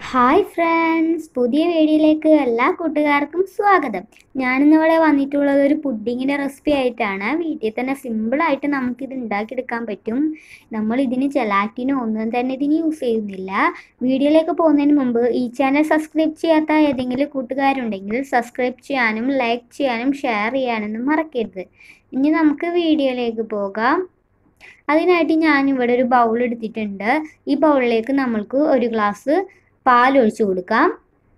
hi friends പുതിയ വീഡിയോയിലേക്ക് എല്ലാ കൂട്ടുകാർക്കും സ്വാഗതം ഞാനിന്നിവിടെ വന്നിട്ടുള്ളത് ഒരു പുഡിങ്ങിൻ്റെ റെസിപ്പി ആയിട്ടാണ് വീട്ടിൽ തന്നെ സിമ്പിളായിട്ട് നമുക്കിത് ഉണ്ടാക്കിയെടുക്കാൻ പറ്റും നമ്മൾ ഇതിന് ജലാറ്റിനോ ഒന്നും തന്നെ ഇതിന് യൂസ് ചെയ്യുന്നില്ല വീഡിയോയിലേക്ക് പോകുന്നതിന് മുമ്പ് ഈ ചാനൽ സബ്സ്ക്രൈബ് ചെയ്യാത്ത ഏതെങ്കിലും കൂട്ടുകാരുണ്ടെങ്കിൽ സബ്സ്ക്രൈബ് ചെയ്യാനും ലൈക്ക് ചെയ്യാനും ഷെയർ ചെയ്യാനൊന്നും മറക്കരുത് ഇനി നമുക്ക് വീഡിയോയിലേക്ക് പോകാം അതിനായിട്ട് ഞാനിവിടെ ഒരു ബൗൾ എടുത്തിട്ടുണ്ട് ഈ ബൗളിലേക്ക് നമ്മൾക്ക് ഒരു ഗ്ലാസ് പാൽ ഒഴിച്ചു കൊടുക്കാം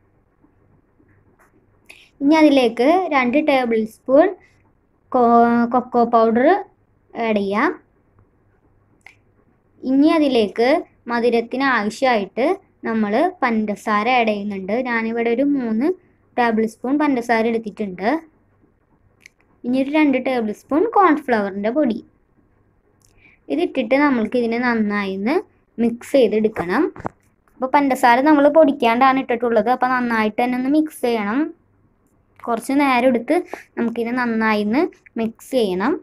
ഇനി അതിലേക്ക് രണ്ട് tablespoon cocoa powder add ചെയ്യാം ഇനി അതിലേക്ക് മധുരത്തിന് ആവശ്യമായിട്ട് നമ്മൾ പഞ്ചസാര ആഡ് ചെയ്യുന്നുണ്ട് ഞാനിവിടെ ഒരു മൂന്ന് ടേബിൾ സ്പൂൺ പഞ്ചസാര എടുത്തിട്ടുണ്ട് ഇനി ഒരു രണ്ട് ടേബിൾ സ്പൂൺ കോൺഫ്ലവറിൻ്റെ പൊടി ഇതിട്ടിട്ട് നമ്മൾക്ക് ഇതിനെ നന്നായി ഒന്ന് മിക്സ് ചെയ്തെടുക്കണം അപ്പോൾ പഞ്ചസാര നമ്മൾ പൊടിക്കാണ്ടാണ് ഇട്ടിട്ടുള്ളത് അപ്പോൾ നന്നായിട്ട് തന്നെ ഒന്ന് മിക്സ് ചെയ്യണം കുറച്ച് നേരം എടുത്ത് നമുക്കിത് നന്നായി ഒന്ന് മിക്സ് ചെയ്യണം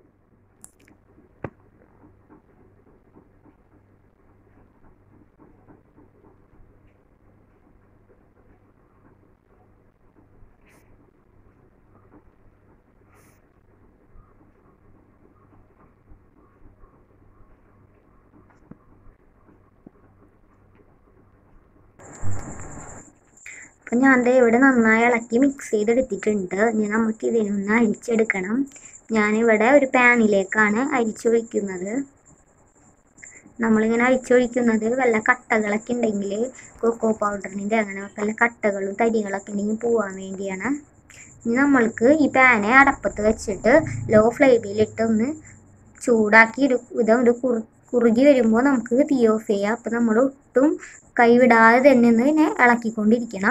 അപ്പം ഞാൻ ദേ ഇവിടെ നന്നായി ഇളക്കി മിക്സ് ചെയ്തെടുത്തിട്ടുണ്ട് ഇനി നമുക്ക് ഇതിനൊന്ന് അരിച്ചെടുക്കണം ഞാനിവിടെ ഒരു പാനിലേക്കാണ് അരിച്ചൊഴിക്കുന്നത് നമ്മളിങ്ങനെ അരിച്ചൊഴിക്കുന്നത് വല്ല കട്ടകളൊക്കെ ഉണ്ടെങ്കിൽ കൊക്കോ പൗഡറിൻ്റെ അങ്ങനെ വല്ല കട്ടകളും തരികളൊക്കെ ഉണ്ടെങ്കിൽ പോവാൻ വേണ്ടിയാണ് ഇനി നമ്മൾക്ക് ഈ പാനെ അടപ്പത്ത് വെച്ചിട്ട് ലോ ഫ്ലെയിമിലിട്ട് ഒന്ന് ചൂടാക്കി ഒരു ഇതൊരു കുറു കുറുകി വരുമ്പോൾ നമുക്ക് തീ ഓഫ് ചെയ്യാം അപ്പം നമ്മൾ ഒട്ടും കൈവിടാതെ തന്നെ ഒന്ന് ഇതിനെ ഇളക്കിക്കൊണ്ടിരിക്കണം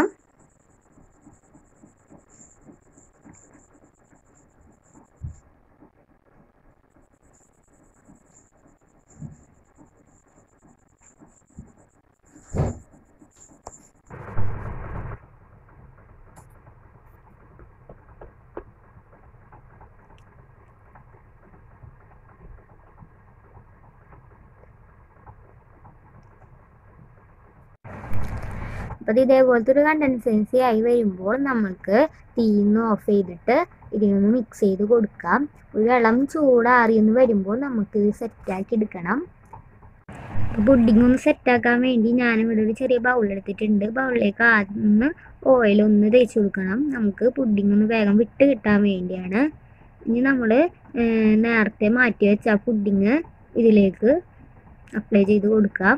അപ്പോൾ ഇത് ഇതേപോലത്തെ ഒരു കണ്ടൻസൻസി ആയി വരുമ്പോൾ നമുക്ക് തീന്ന് ഓഫ് ചെയ്തിട്ട് ഇതിനൊന്ന് മിക്സ് ചെയ്ത് കൊടുക്കാം ഒരു ഇളം ചൂടാറിയെന്ന് വരുമ്പോൾ നമുക്ക് ഇത് സെറ്റാക്കി എടുക്കണം അപ്പോൾ പുഡിംഗ് ഒന്ന് സെറ്റാക്കാൻ വേണ്ടി ഞാനിവിടെ ഒരു ചെറിയ ബൗൾ എടുത്തിട്ടുണ്ട് ബൗളിലേക്ക് ആദ്യം ഒന്ന് ഓയിൽ ഒന്ന് തേച്ച് കൊടുക്കണം നമുക്ക് പുഡിംഗ് ഒന്ന് വേഗം വിട്ട് കിട്ടാൻ വേണ്ടിയാണ് ഇനി നമ്മൾ നേരത്തെ മാറ്റി വെച്ച ആ പുഡിങ് ഇതിലേക്ക് അപ്ലൈ ചെയ്ത് കൊടുക്കാം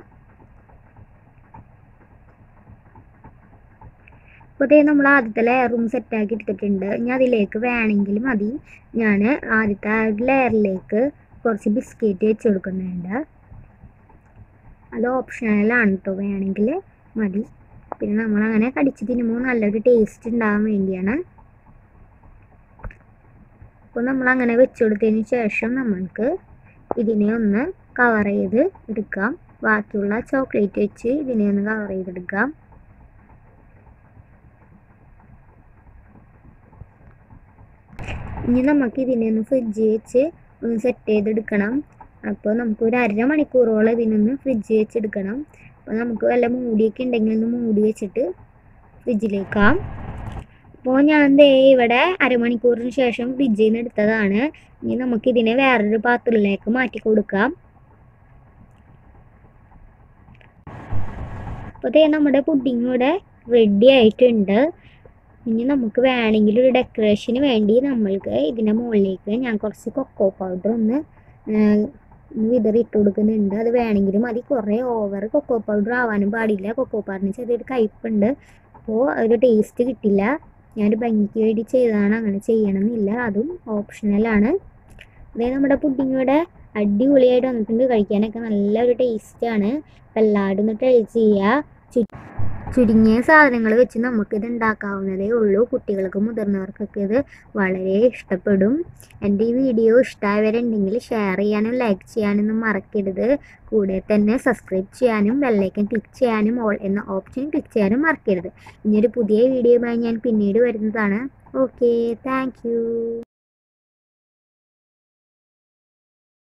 അപ്പോൾ ഇതേ നമ്മൾ ആദ്യത്തെ ലെയറും സെറ്റാക്കി എടുത്തിട്ടുണ്ട് ഇനി അതിലേക്ക് വേണമെങ്കിൽ മതി ഞാൻ ആദ്യത്തെ ലെയറിലേക്ക് കുറച്ച് ബിസ്ക്കറ്റ് വെച്ച് കൊടുക്കുന്നുണ്ട് അത് ഓപ്ഷണലാണ് കേട്ടോ വേണമെങ്കിൽ മതി പിന്നെ നമ്മൾ അങ്ങനെ കടിച്ച് തിന്നുമ്പോൾ നല്ലൊരു ടേസ്റ്റ് ഉണ്ടാകാൻ വേണ്ടിയാണ് അപ്പോൾ നമ്മൾ അങ്ങനെ വെച്ച് കൊടുത്തതിന് ശേഷം നമ്മൾക്ക് ഇതിനെ ഒന്ന് കവർ ചെയ്ത് എടുക്കാം ബാക്കിയുള്ള ചോക്ലേറ്റ് വെച്ച് ഇതിനെ ഒന്ന് കവർ ചെയ്തെടുക്കാം ഇനി നമുക്ക് ഇതിനെ ഒന്ന് ഫ്രിഡ്ജ് വെച്ച് ഒന്ന് സെറ്റ് ചെയ്തെടുക്കണം അപ്പോൾ നമുക്ക് ഒരു അര മണിക്കൂറോളം ഇതിനൊന്ന് ഫ്രിഡ്ജ് വെച്ചെടുക്കണം അപ്പോൾ നമുക്ക് വല്ല മൂടിയൊക്കെ ഉണ്ടെങ്കിൽ ഒന്ന് മൂടി വെച്ചിട്ട് ഫ്രിഡ്ജിലേക്കാം അപ്പോൾ ഞാൻ ദേ ഇവിടെ അരമണിക്കൂറിന് ശേഷം ഫ്രിഡ്ജിൽ നിന്ന് എടുത്തതാണ് ഇനി നമുക്കിതിനെ വേറൊരു പാത്രത്തിലേക്ക് മാറ്റി കൊടുക്കാം അപ്പോൾ ദേ നമ്മുടെ പുഡിംഗ് ഇവിടെ റെഡി ആയിട്ടുണ്ട് ഇനി നമുക്ക് വേണമെങ്കിൽ ഒരു ഡെക്കറേഷന് വേണ്ടി നമ്മൾക്ക് ഇതിൻ്റെ മുകളിലേക്ക് ഞാൻ കുറച്ച് കൊക്കോ പൗഡർ ഒന്ന് വിതറി ഇട്ട് കൊടുക്കുന്നുണ്ട് അത് വേണമെങ്കിൽ മതി കുറേ ഓവർ കൊക്കോ പൗഡർ ആവാനും പാടില്ല കൊക്കോ പൗഡറിന് ചെറിയൊരു കയ്പുണ്ട് അപ്പോൾ ഒരു ടേസ്റ്റ് കിട്ടില്ല ഞാനൊരു ഭംഗിക്ക് വേണ്ടി ചെയ്തതാണ് അങ്ങനെ ചെയ്യണമെന്നില്ല അതും ഓപ്ഷണലാണ് അതായത് നമ്മുടെ പുഡിംഗ് ഇവിടെ അടിപൊളിയായിട്ട് വന്നിട്ടുണ്ട് കഴിക്കാനൊക്കെ നല്ലൊരു ടേസ്റ്റാണ് അപ്പോൾ എല്ലാവരും ഒന്ന് ട്രൈ ചെയ്യുക ചുരുങ്ങിയ സാധനങ്ങൾ വെച്ച് നമുക്കിത് ഉണ്ടാക്കാവുന്നതേ ഉള്ളൂ കുട്ടികൾക്കും മുതിർന്നവർക്കൊക്കെ ഇത് വളരെ ഇഷ്ടപ്പെടും എൻ്റെ ഈ വീഡിയോ ഇഷ്ടമായവരുണ്ടെങ്കിൽ ഷെയർ ചെയ്യാനും ലൈക്ക് ചെയ്യാനൊന്നും മറക്കരുത് കൂടെ തന്നെ സബ്സ്ക്രൈബ് ചെയ്യാനും ബെല്ലൈക്കൻ ക്ലിക്ക് ചെയ്യാനും ഓൾ എന്ന ഓപ്ഷൻ ക്ലിക്ക് ചെയ്യാനും മറക്കരുത് ഇനിയൊരു പുതിയ വീഡിയോയുമായി ഞാൻ പിന്നീട് വരുന്നതാണ് ഓക്കെ താങ്ക്